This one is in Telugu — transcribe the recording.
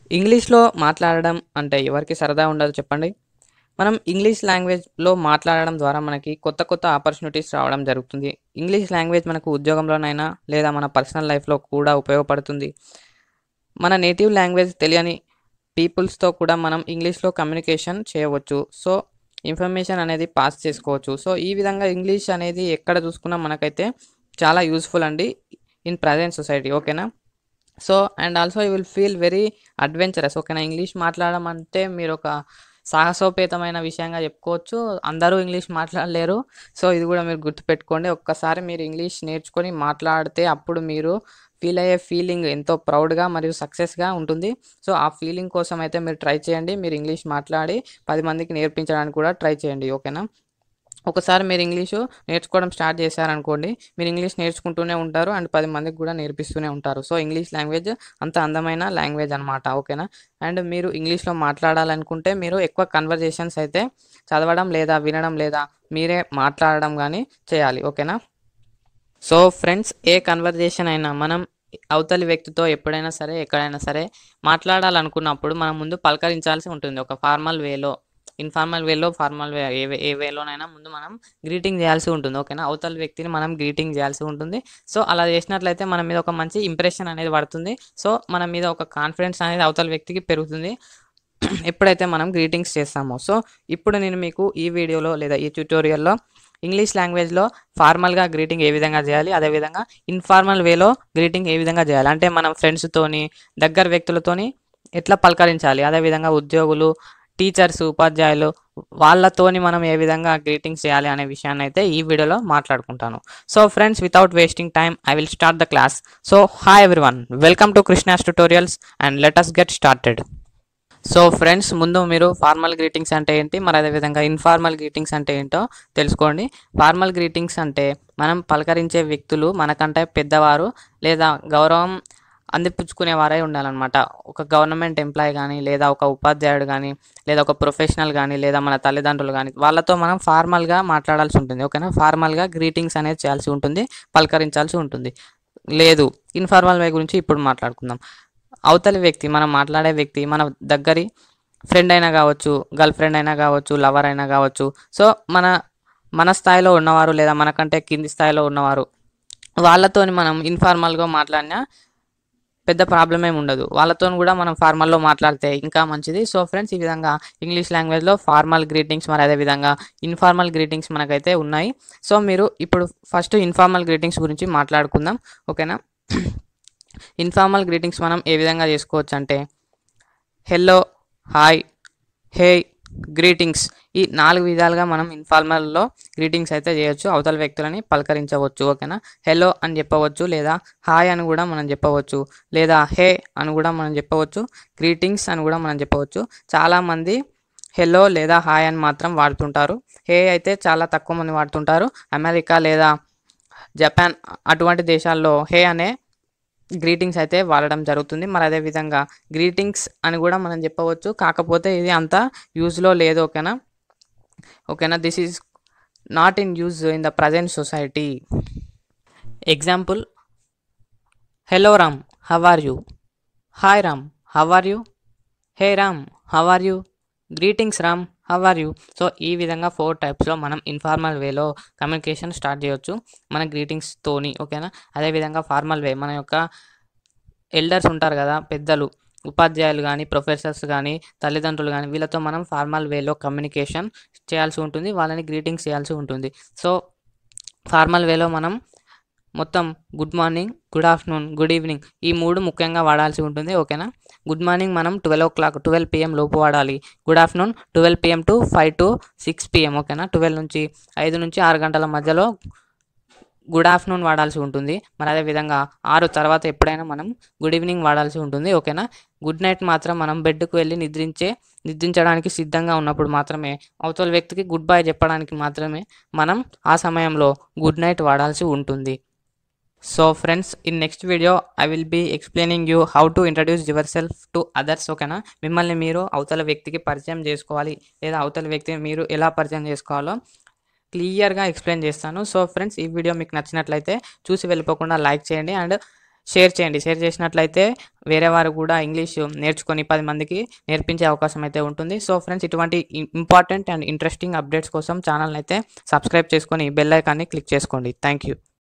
ఇంగ్లీష్‌లో మాట్లాడడం అంటే ఎవరికి సరదా ఉండదు చెప్పండి? మనం ఇంగ్లీష్ లాంగ్వేజ్‌లో మాట్లాడడం ద్వారా మనకి కొత్త కొత్త ఆపర్చునిటీస్ రావడం జరుగుతుంది. ఇంగ్లీష్ లాంగ్వేజ్ మనకు ఉద్యోగంలోనైనా లేదా మన పర్సనల్ లైఫ్‌లో కూడా ఉపయోగపడుతుంది. మన నేటివ్ లాంగ్వేజ్ తెలియని పీపుల్స్‌తో కూడా మనం ఇంగ్లీష్‌లో కమ్యూనికేషన్ చేయవచ్చు. సో, ఇన్ఫర్మేషన్ అనేది పాస్ చేసుకోవచ్చు. సో, ఈ విధంగా ఇంగ్లీష్ అనేది ఎక్కడ చూసుకున్నా మనకైతే చాలా యూజ్‌ఫుల్ అండి. ఇన్ ప్రెజెంట్ సొసైటీ ఓకేనా? So, and also you will feel very adventurous ఓకేనా? ఇంగ్లీష్ మాట్లాడడం అంటే మీరొక సాహసోపేతమైన విషయంగా చెప్పుకోవచ్చు. అందరూ ఇంగ్లీష్ మాట్లాడలేరు. సో, ఇది కూడా మీరు గుర్తుపెట్టుకోండి. ఒక్కసారి మీరు ఇంగ్లీష్ నేర్చుకొని మాట్లాడితే అప్పుడు మీరు ఫీల్ అయ్యే ఫీలింగ్ ఎంతో ప్రౌడ్‌గా మరియు సక్సెస్‌గా ఉంటుంది. సో, ఆ ఫీలింగ్ కోసం అయితే మీరు ట్రై చేయండి. మీరు ఇంగ్లీష్ మాట్లాడి 10 మందికి నేర్పించడానికి కూడా ట్రై చేయండి. ఓకేనా? ఒకసారి మీరు ఇంగ్లీషు నేర్చుకోవడం స్టార్ట్ చేశారనుకోండి, మీరు ఇంగ్లీష్ నేర్చుకుంటూనే ఉంటారు. అండ్ 10 మందికి కూడా నేర్పిస్తూనే ఉంటారు. సో, ఇంగ్లీష్ లాంగ్వేజ్ అంత అందమైన లాంగ్వేజ్ అనమాట. ఓకేనా? అండ్ మీరు ఇంగ్లీష్‌లో మాట్లాడాలనుకుంటే మీరు ఎక్కువ కన్వర్జేషన్స్ అయితే చదవడం లేదా వినడం లేదా మీరే మాట్లాడడం గానీ చేయాలి. ఓకేనా? సో, ఫ్రెండ్స్ ఏ కన్వర్జేషన్ అయినా మనం అవతలి వ్యక్తితో ఎప్పుడైనా సరే, ఎక్కడైనా సరే మాట్లాడాలనుకున్నప్పుడు మనం ముందు పలకరించాల్సి ఉంటుంది. ఒక ఫార్మల్ వేలో, ఇన్‌ఫార్మల్ వేలో, ఫార్మల్ వే ఏ వే ఏ వేలోనైనా ముందు మనం గ్రీటింగ్ చేయాల్సి ఉంటుంది. ఓకేనా? అవతలి వ్యక్తిని మనం గ్రీటింగ్ చేయాల్సి ఉంటుంది. సో, అలా చేసినట్లయితే మన మీద ఒక మంచి ఇంప్రెషన్ అనేది పడుతుంది. సో, మన మీద ఒక కాన్ఫిడెన్స్ అనేది అవతలి వ్యక్తికి పెరుగుతుంది. ఎప్పుడైతే మనం గ్రీటింగ్స్ చేస్తామో. సో, ఇప్పుడు నేను మీకు ఈ వీడియోలో లేదా ఈ ట్యుటోరియల్‌లో ఇంగ్లీష్ లాంగ్వేజ్‌లో ఫార్మల్‌గా గ్రీటింగ్ ఏ విధంగా చేయాలి, అదేవిధంగా ఇన్‌ఫార్మల్ వేలో గ్రీటింగ్ ఏ విధంగా చేయాలి. అంటే మనం ఫ్రెండ్స్‌తోని, దగ్గర వ్యక్తులతోని ఎట్లా పలకరించాలి, అదేవిధంగా ఉద్యోగులు, టీచర్స్, ఉపాధ్యాయులు వాళ్ళతోని మనం ఏ విధంగా గ్రీటింగ్స్ చేయాలి అనే విషయాన్నయితే ఈ వీడియోలో మాట్లాడుకుంటాను. So, friends without wasting time I will start the class. So, hi everyone welcome to Krishna's tutorials and let us get started. So, friends ముందు మీరు ఫార్మల్ గ్రీటింగ్స్ అంటే ఏంటి, మరి అదేవిధంగా ఇన్‌ఫార్మల్ గ్రీటింగ్స్ అంటే ఏంటో తెలుసుకోండి. ఫార్మల్ గ్రీటింగ్స్ అంటే మనం పలకరించే వ్యక్తులు మనకంటే పెద్దవారు లేదా గౌరవం అందిపుచ్చుకునేవారై ఉండాలనమాట. ఒక గవర్నమెంట్ ఎంప్లాయీ గానీ, లేదా ఒక ఉపాధ్యాయుడు గానీ, లేదా ఒక ప్రొఫెషనల్ గానీ, లేదా మన తల్లిదండ్రులు గానీ వాళ్ళతో మనం ఫార్మల్‌గా మాట్లాడాల్సి ఉంటుంది. ఓకేనా? ఫార్మల్‌గా గ్రీటింగ్స్ అనేది చేయాల్సి ఉంటుంది. పలకరించాల్సి ఉంటుంది. లేదు ఇన్‌ఫార్మల్ వే గురించి ఇప్పుడు మాట్లాడుకుందాం. అవతలి వ్యక్తి మనం మాట్లాడే వ్యక్తి మన దగ్గరి ఫ్రెండ్ అయినా కావచ్చు, గర్ల్ ఫ్రెండ్ అయినా కావచ్చు, లవర్ అయినా కావచ్చు. సో, మన మన స్థాయిలో ఉన్నవారు లేదా మనకంటే కింది స్థాయిలో ఉన్నవారు వాళ్ళతోని మనం ఇన్‌ఫార్మల్‌గా మాట్లాడినా పెద్ద ప్రాబ్లమ్ ఏమి ఉండదు. వాళ్ళతోని కూడా మనం ఫార్మల్‌లో మాట్లాడితే ఇంకా మంచిది. సో, ఫ్రెండ్స్ ఈ విధంగా ఇంగ్లీష్ లాంగ్వేజ్‌లో ఫార్మల్ గ్రీటింగ్స్ మరి అదేవిధంగా ఇన్‌ఫార్మల్ గ్రీటింగ్స్ మనకైతే ఉన్నాయి. సో, మీరు ఇప్పుడు ఫస్ట్ ఇన్‌ఫార్మల్ గ్రీటింగ్స్ గురించి మాట్లాడుకుందాం. ఓకేనా? ఇన్‌ఫార్మల్ గ్రీటింగ్స్ మనం ఏ విధంగా చేసుకోవచ్చంటే హెల్లో, హాయ్, హేయ్, గ్రీటింగ్స్ ఈ 4 విధాలుగా మనం ఇన్‌ఫార్మల్‌లో గ్రీటింగ్స్ అయితే చేయొచ్చు. అవతల వ్యక్తులని పలకరించవచ్చు. ఓకేనా? హెల్లో అని చెప్పవచ్చు లేదా హాయ్ అని కూడా మనం చెప్పవచ్చు. లేదా హే అని కూడా మనం చెప్పవచ్చు. గ్రీటింగ్స్ అని కూడా మనం చెప్పవచ్చు. చాలామంది హెల్లో లేదా హాయ్ అని మాత్రం వాడుతుంటారు. హే అయితే చాలా తక్కువ మంది వాడుతుంటారు. అమెరికా లేదా జపాన్ అటువంటి దేశాల్లో హే అనే గ్రీటింగ్స్ అయితే వాడడం జరుగుతుంది. మరి అదేవిధంగా గ్రీటింగ్స్ అని కూడా మనం చెప్పవచ్చు. కాకపోతే ఇది అంత యూజ్‌లో లేదు. ఓకేనా? ఓకేనా? This is not in use in the present society. Example hello Ram how are you? Hi Ram how are you? Hey Ram how are you? Greetings Ram how are you? So, ఈ విధంగా 4 టైప్స్‌లో మనం ఇన్‌ఫార్మల్ వేలో కమ్యూనికేషన్ స్టార్ట్ చేయొచ్చు. మన గ్రీటింగ్స్‌తోని ఓకేనా? అదేవిధంగా ఫార్మల్ వే మన యొక్క ఎల్డర్స్ ఉంటారు కదా! పెద్దలు ఉపాధ్యాయులు గానీ, ప్రొఫెసర్స్ గానీ, తల్లిదండ్రులు గానీ వీళ్ళతో మనం ఫార్మల్ వేలో కమ్యూనికేషన్ చేయాల్సి ఉంటుంది. వాళ్ళని గ్రీటింగ్స్ చేయాల్సి ఉంటుంది. సో, ఫార్మల్ వేలో మనం మొత్తం good morning, good afternoon, good evening ఈ 3 ముఖ్యంగా వాడాల్సి ఉంటుంది. ఓకేనా? గుడ్ మార్నింగ్ మనం 12:00 12 పీఎం లోపు వాడాలి. Good afternoon 12 PM to 5 to 6 PM ఓకేనా? 12 నుంచి 5 నుంచి 6 గంటల మధ్యలో గుడ్ ఆఫ్టర్‌నూన్ వాడాల్సి ఉంటుంది. మరి అదేవిధంగా 6 తర్వాత ఎప్పుడైనా మనం గుడ్ ఈవినింగ్ వాడాల్సి ఉంటుంది. ఓకేనా? గుడ్ నైట్ మాత్రం మనం బెడ్‌కు వెళ్లి నిద్రించే నిద్రించడానికి సిద్ధంగా ఉన్నప్పుడు మాత్రమే అవతల వ్యక్తికి గుడ్ బై చెప్పడానికి మాత్రమే మనం ఆ సమయంలో గుడ్ నైట్ వాడాల్సి ఉంటుంది. So, friends in next video I will be explaining you how to introduce yourself to others ఓకేనా? మిమ్మల్ని మీరు అవతల వ్యక్తికి పరిచయం చేసుకోవాలి. లేదా అవతల వ్యక్తిని మీరు ఎలా పరిచయం చేసుకోవాలో క్లియర్‌గా ఎక్స్‌ప్లెయిన్ చేస్తాను. సో, ఫ్రెండ్స్ ఈ వీడియో మీకు నచ్చినట్లయితే చూసి వెళ్ళిపోకుండా లైక్ చేయండి. అండ్ షేర్ చేయండి షేర్ చేసినట్లయితే వేరే వారు కూడా ఇంగ్లీష్ నేర్చుకొని పది మందికి నేర్పించే అవకాశం అయితే ఉంటుంది సో ఫ్రెండ్స్ ఇటువంటి ఇంపార్టెంట్ అండ్ ఇంట్రెస్టింగ్ అప్డేట్స్ కోసం ఛానల్ని అయితే సబ్స్క్రైబ్ చేసుకొని బెల్ ఐకాన్ని క్లిక్ చేసుకోండి థ్యాంక్ యూ